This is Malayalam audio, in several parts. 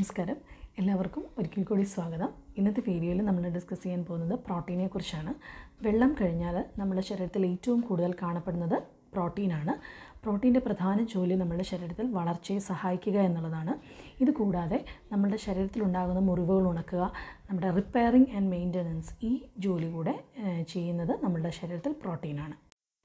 നമസ്കാരം എല്ലാവർക്കും ഒരിക്കൽ കൂടി സ്വാഗതം ഇന്നത്തെ വീഡിയോയിൽ നമ്മൾ ഡിസ്കസ് ചെയ്യാൻ പോകുന്നത് പ്രോട്ടീനെ കുറിച്ചാണ് വെള്ളം കഴിഞ്ഞാൽ നമ്മുടെ ശരീരത്തിൽ ഏറ്റവും കൂടുതൽ കാണപ്പെടുന്നത് പ്രോട്ടീനാണ് പ്രോട്ടീൻ്റെ പ്രധാന ജോലി നമ്മുടെ ശരീരത്തിൽ വളർച്ചയെ സഹായിക്കുക എന്നുള്ളതാണ് ഇത് കൂടാതെ നമ്മുടെ ശരീരത്തിലുണ്ടാകുന്ന മുറിവുകൾ ഉണക്കുക നമ്മുടെ റിപ്പയറിംഗ് ആൻഡ് മെയിൻ്റനൻസ് ഈ ജോലി കൂടെ ഏഹ്, ചെയ്യുന്നത് നമ്മുടെ ശരീരത്തിൽ പ്രോട്ടീനാണ്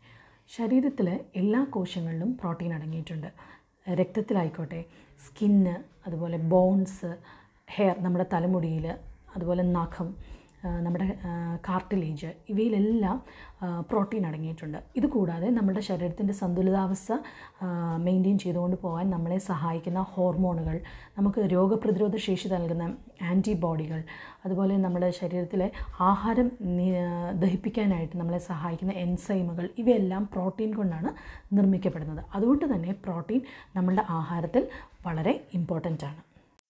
ശരീരത്തിൽ എല്ലാ കോശങ്ങളിലും പ്രോട്ടീൻ അടങ്ങിയിട്ടുണ്ട് രക്തത്തിലായിക്കോട്ടെ സ്കിന്ന് അതുപോലെ ബോൺസ് ഹെയർ നമ്മുടെ തലമുടിയിൽ അതുപോലെ നഖം ആ, നമ്മുടെ കാർട്ടിലേജ് ഇവയിലെല്ലാം പ്രോട്ടീൻ അടങ്ങിയിട്ടുണ്ട് ഇത് കൂടാതെ നമ്മുടെ ശരീരത്തിൻ്റെ സന്തുലിതാവസ്ഥ മെയിൻറ്റെയിൻ ചെയ്തുകൊണ്ട് പോകാൻ നമ്മളെ സഹായിക്കുന്ന ഹോർമോണുകൾ നമുക്ക് രോഗപ്രതിരോധ ശേഷി നൽകുന്ന ആൻറ്റിബോഡികൾ അതുപോലെ നമ്മുടെ ശരീരത്തിലെ ആഹാരം നി- ദഹിപ്പിക്കാനായിട്ട് നമ്മളെ സഹായിക്കുന്ന എൻസൈമുകൾ ഇവയെല്ലാം പ്രോട്ടീൻ കൊണ്ടാണ് നിർമ്മിക്കപ്പെടുന്നത് അതുകൊണ്ട് തന്നെ പ്രോട്ടീൻ നമ്മളുടെ ആഹാരത്തിൽ വളരെ ഇമ്പോർട്ടൻ്റ് ആണ്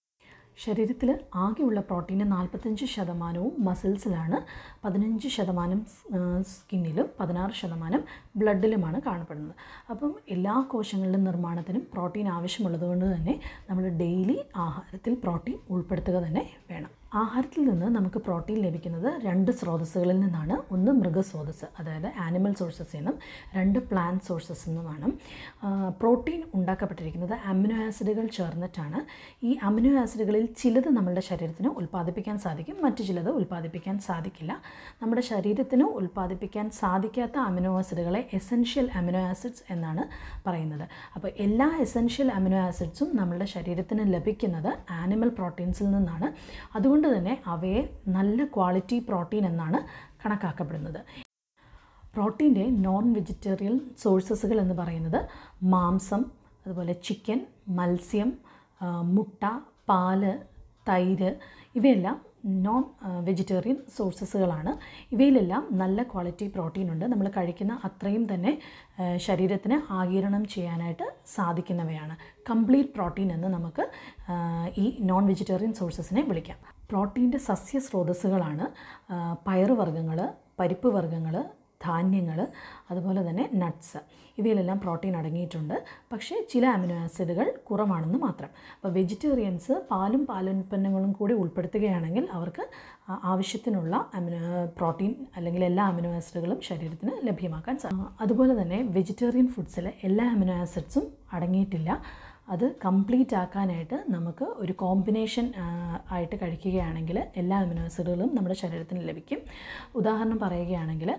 ശരീരത്തിൽ ആകെയുള്ള പ്രോട്ടീൻ്റെ നാൽപ്പത്തഞ്ച് ശതമാനവും മസിൽസിലാണ് പതിനഞ്ച് ശതമാനം സ്കിന്നിലും പതിനാറ് ശതമാനം ബ്ലഡിലുമാണ് കാണപ്പെടുന്നത് അപ്പം എല്ലാ കോശങ്ങളുടെ നിർമ്മാണത്തിനും പ്രോട്ടീൻ ആവശ്യമുള്ളതുകൊണ്ട് തന്നെ നമ്മൾ ഡെയിലി ആഹാരത്തിൽ പ്രോട്ടീൻ ഉൾപ്പെടുത്തുക തന്നെ വേണം ആഹാരത്തിൽ നിന്ന് നമുക്ക് പ്രോട്ടീൻ ലഭിക്കുന്നത് രണ്ട് സ്രോതസ്സുകളിൽ നിന്നാണ് ഒന്ന് മൃഗസ്രോതസ്സ് അതായത് ആനിമൽ സോഴ്സസിൽ നിന്നും രണ്ട് പ്ലാന്റ് സോഴ്സസിൽ നിന്നുമാണ് ആ, പ്രോട്ടീൻ ഉണ്ടാക്കപ്പെട്ടിരിക്കുന്നത് അമിനോ ആസിഡുകൾ ചേർന്നിട്ടാണ് ഈ അമിനോ ആസിഡുകളിൽ ചിലത് നമ്മുടെ ശരീരത്തിന് ഉൽപ്പാദിപ്പിക്കാൻ സാധിക്കും മറ്റു ചിലത് ഉൽപ്പാദിപ്പിക്കാൻ സാധിക്കില്ല നമ്മുടെ ശരീരത്തിന് ഉൽപ്പാദിപ്പിക്കാൻ സാധിക്കാത്ത അമിനോ ആസിഡുകളെ എസെൻഷ്യൽ അമിനോ ആസിഡ്സ് എന്നാണ് പറയുന്നത് അപ്പോൾ എല്ലാ എസെൻഷ്യൽ അമിനോ ആസിഡ്സും നമ്മുടെ ശരീരത്തിന് ലഭിക്കുന്നത് ആനിമൽ പ്രോട്ടീൻസിൽ നിന്നാണ് അതുകൊണ്ട് തന്നെ അവയെ നല്ല ക്വാളിറ്റി പ്രോട്ടീൻ എന്നാണ് കണക്കാക്കപ്പെടുന്നത് പ്രോട്ടീൻ്റെ നോൺ വെജിറ്റേറിയൻ സോഴ്സസുകൾ എന്ന് പറയുന്നത് മാംസം അതുപോലെ ചിക്കൻ മത്സ്യം ആ, മുട്ട പാല് തൈര് ഇവയെല്ലാം നോൺ വെജിറ്റേറിയൻ സോഴ്സസുകളാണ് ഇവയിലെല്ലാം നല്ല ക്വാളിറ്റി പ്രോട്ടീൻ ഉണ്ട് നമ്മൾ കഴിക്കുന്ന അത്രയും തന്നെ ആ, ശരീരത്തിന് ആഗിരണം ചെയ്യാനായിട്ട് സാധിക്കുന്നവയാണ് കംപ്ലീറ്റ് പ്രോട്ടീൻ എന്ന് നമുക്ക് ആ, ഈ നോൺ വെജിറ്റേറിയൻ സോഴ്സസിനെ വിളിക്കാം പ്രോട്ടീൻ്റെ സസ്യ സ്രോതസ്സുകളാണ് ആ, പയറുവർഗ്ഗങ്ങൾ പരിപ്പ് വർഗ്ഗങ്ങൾ ധാന്യങ്ങൾ അതുപോലെ തന്നെ നട്ട്സ് ഇവയിലെല്ലാം പ്രോട്ടീൻ അടങ്ങിയിട്ടുണ്ട് പക്ഷേ ചില അമിനോ ആസിഡുകൾ കുറവാണെന്ന് മാത്രം അപ്പോൾ വെജിറ്റേറിയൻസ് പാലും പാലുൽപ്പന്നങ്ങളും കൂടി ഉൾപ്പെടുത്തുകയാണെങ്കിൽ അവർക്ക് ആ- ആവശ്യത്തിനുള്ള അമിനോ പ്രോട്ടീൻ അല്ലെങ്കിൽ എല്ലാ അമിനോ ആസിഡുകളും ശരീരത്തിന് ലഭ്യമാക്കാൻ സാധിക്കും അതുപോലെ തന്നെ വെജിറ്റേറിയൻ ഫുഡ്സിൽ എല്ലാ അമിനോ ആസിഡ്സും അടങ്ങിയിട്ടില്ല അത് കംപ്ലീറ്റ് ആക്കാനായിട്ട് നമുക്ക് ഒരു കോമ്പിനേഷൻ ആയിട്ട് കഴിക്കുകയാണെങ്കിൽ എല്ലാ അമിനോ ആസിഡുകളും നമ്മുടെ ശരീരത്തിന് ലഭിക്കും ഉദാഹരണം പറയുകയാണെങ്കിൽ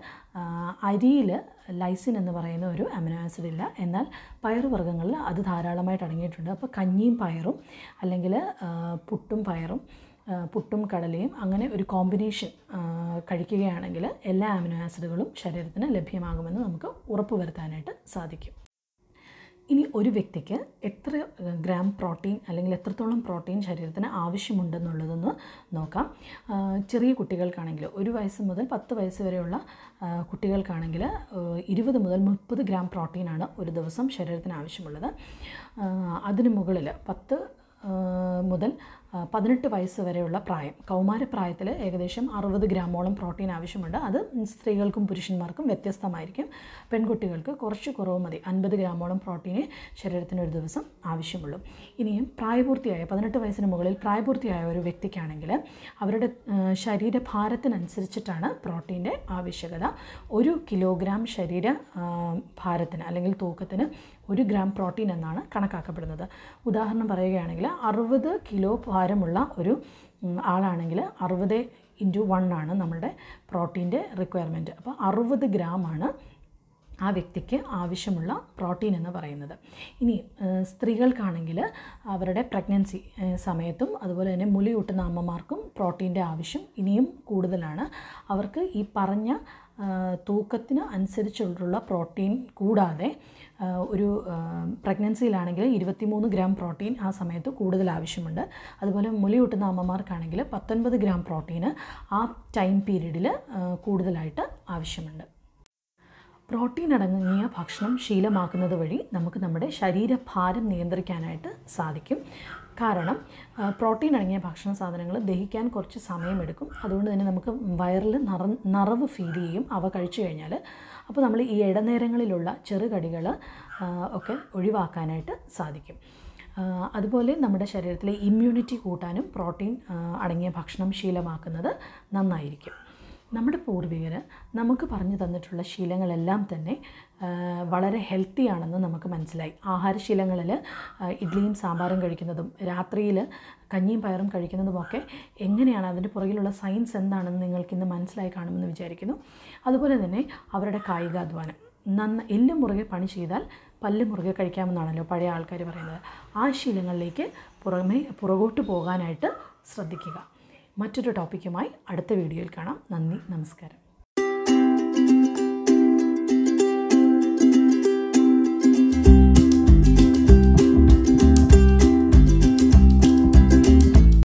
അരിയിൽ ലൈസിൻ എന്ന് പറയുന്ന ഒരു അമിനോ ആസിഡ് ഇല്ല എന്നാൽ പയറുവർഗ്ഗങ്ങളിൽ അത് ധാരാളമായിട്ട് അടങ്ങിയിട്ടുണ്ട് അപ്പോൾ കഞ്ഞിയും പയറും അല്ലെങ്കിൽ ആ, പുട്ടും പയറും ആ, പുട്ടും കടലയും അങ്ങനെ ഒരു കോമ്പിനേഷൻ കഴിക്കുകയാണെങ്കിൽ എല്ലാ അമിനോ ആസിഡുകളും ശരീരത്തിന് ലഭ്യമാകുമെന്ന് നമുക്ക് ഉറപ്പുവരുത്താനായിട്ട് സാധിക്കും ഇനി ഒരു വ്യക്തിക്ക് എത്ര ഏഹ്, ഗ്രാം പ്രോട്ടീൻ അല്ലെങ്കിൽ എത്രത്തോളം പ്രോട്ടീൻ ശരീരത്തിന് ആവശ്യമുണ്ടെന്നുള്ളതൊന്ന് നോക്കാം ആ, ചെറിയ കുട്ടികൾക്കാണെങ്കിൽ ഒരു വയസ്സ് മുതൽ പത്ത് വയസ്സ് വരെയുള്ള ആ, കുട്ടികൾക്കാണെങ്കിൽ ഏഹ്, ഇരുപത് മുതൽ മുപ്പത് ഗ്രാം പ്രോട്ടീനാണ് ഒരു ദിവസം ശരീരത്തിന് ആവശ്യമുള്ളത് ആ, അതിന് മുകളിൽ പത്ത് ആ, മുതൽ ആ, പതിനെട്ട് വയസ്സ് വരെയുള്ള പ്രായം കൗമാരപ്രായത്തിൽ ഏകദേശം അറുപത് ഗ്രാമോളം പ്രോട്ടീൻ ആവശ്യമുണ്ട് അത് സ്ത്രീകൾക്കും പുരുഷന്മാർക്കും വ്യത്യസ്തമായിരിക്കും പെൺകുട്ടികൾക്ക് കുറച്ച് കുറവ് മതി അൻപത് ഗ്രാമോളം പ്രോട്ടീനെ ശരീരത്തിന് ഒരു ദിവസം ആവശ്യമുള്ളൂ ഇനിയും പ്രായപൂർത്തിയായ പതിനെട്ട് വയസ്സിന് മുകളിൽ പ്രായപൂർത്തിയായ ഒരു വ്യക്തിക്കാണെങ്കിൽ അവരുടെ ആ, ശരീരഭാരത്തിനനുസരിച്ചിട്ടാണ് പ്രോട്ടീൻ്റെ ആവശ്യകത ഒരു കിലോഗ്രാം ശരീര ആ, ഭാരത്തിന് അല്ലെങ്കിൽ തൂക്കത്തിന് ഒരു ഗ്രാം പ്രോട്ടീൻ എന്നാണ് കണക്കാക്കപ്പെടുന്നത് ഉദാഹരണം പറയുകയാണെങ്കിൽ അറുപത് കിലോ ഭാരമുള്ള ഒരു ഉം, ആളാണെങ്കിൽ അറുപത് ഇൻറ്റു വൺ ആണ് നമ്മുടെ പ്രോട്ടീൻ്റെ റിക്വയർമെൻറ്റ് അപ്പോൾ അറുപത് ഗ്രാമാണ് ആ വ്യക്തിക്ക് ആവശ്യമുള്ള പ്രോട്ടീൻ എന്ന് പറയുന്നത് ഇനി ഏഹ്, സ്ത്രീകൾക്കാണെങ്കിൽ അവരുടെ പ്രഗ്നൻസി ഏഹ്, സമയത്തും അതുപോലെ തന്നെ മുലയൂട്ടുന്ന അമ്മമാർക്കും പ്രോട്ടീൻ്റെ ആവശ്യം ഇനിയും കൂടുതലാണ് അവർക്ക് ഈ പറഞ്ഞ ഏഹ്, തൂക്കത്തിന് അനുസരിച്ചുള്ള പ്രോട്ടീൻ കൂടാതെ ഏഹ്, ഒരു പ്രഗ്നൻസിയിലാണെങ്കിൽ ഇരുപത്തിമൂന്ന് ഗ്രാം പ്രോട്ടീൻ ആ സമയത്ത് കൂടുതൽ ആവശ്യമുണ്ട് അതുപോലെ മുലയൂട്ടുന്ന അമ്മമാർക്കാണെങ്കിൽ പത്തൊൻപത് ഗ്രാം പ്രോട്ടീന് ആ ടൈം പീരീഡിൽ കൂടുതലായിട്ട് ആവശ്യമുണ്ട് പ്രോട്ടീൻ അടങ്ങിയ ഭക്ഷണം ശീലമാക്കുന്നത് വഴി നമുക്ക് നമ്മുടെ ശരീരഭാരം നിയന്ത്രിക്കാനായിട്ട് സാധിക്കും കാരണം ആ, പ്രോട്ടീൻ അടങ്ങിയ ഭക്ഷണ സാധനങ്ങൾ ദഹിക്കാൻ കുറച്ച് സമയമെടുക്കും അതുകൊണ്ട് തന്നെ നമുക്ക് വയറിൽ നിറ നിറവ് ഫീൽ ചെയ്യും അവ കഴിച്ചു കഴിഞ്ഞാൽ അപ്പോൾ നമ്മൾ ഈ ഇടനേരങ്ങളിലുള്ള ചെറുകടികൾ ഒക്കെ ഒഴിവാക്കാനായിട്ട് സാധിക്കും ആ, അതുപോലെ നമ്മുടെ ശരീരത്തിലെ ഇമ്മ്യൂണിറ്റി കൂട്ടാനും പ്രോട്ടീൻ ആ, അടങ്ങിയ ഭക്ഷണം ശീലമാക്കുന്നത് നന്നായിരിക്കും നമ്മുടെ പൂർവികർ നമുക്ക് പറഞ്ഞു തന്നിട്ടുള്ള ശീലങ്ങളെല്ലാം തന്നെ ആ, വളരെ ഹെൽത്തി ആണെന്ന് നമുക്ക് മനസ്സിലായി ആഹാരശീലങ്ങളിൽ ആ, ഇഡ്ഡലിയും സാമ്പാറും കഴിക്കുന്നതും രാത്രിയിൽ കഞ്ഞിയും പയറും കഴിക്കുന്നതുമൊക്കെ എങ്ങനെയാണ് അതിൻ്റെ പുറകിലുള്ള സയൻസ് എന്താണെന്ന് നിങ്ങൾക്കിന്ന് മനസ്സിലായി കാണുമെന്ന് വിചാരിക്കുന്നു അതുപോലെ തന്നെ അവരുടെ കായികാധ്വാനം നന്ന എല്ലും മുറുകെ പണി ചെയ്താൽ പല്ല് മുറുകെ കഴിക്കാമെന്നാണല്ലോ പഴയ ആൾക്കാർ പറയുന്നത് ആ ശീലങ്ങളിലേക്ക് പുറമേ പുറകോട്ട് പോകാനായിട്ട് ശ്രദ്ധിക്കുക മറ്റൊരു ടോപ്പിക്കുമായി അടുത്ത വീഡിയോയിൽ കാണാം നന്ദി നമസ്കാരം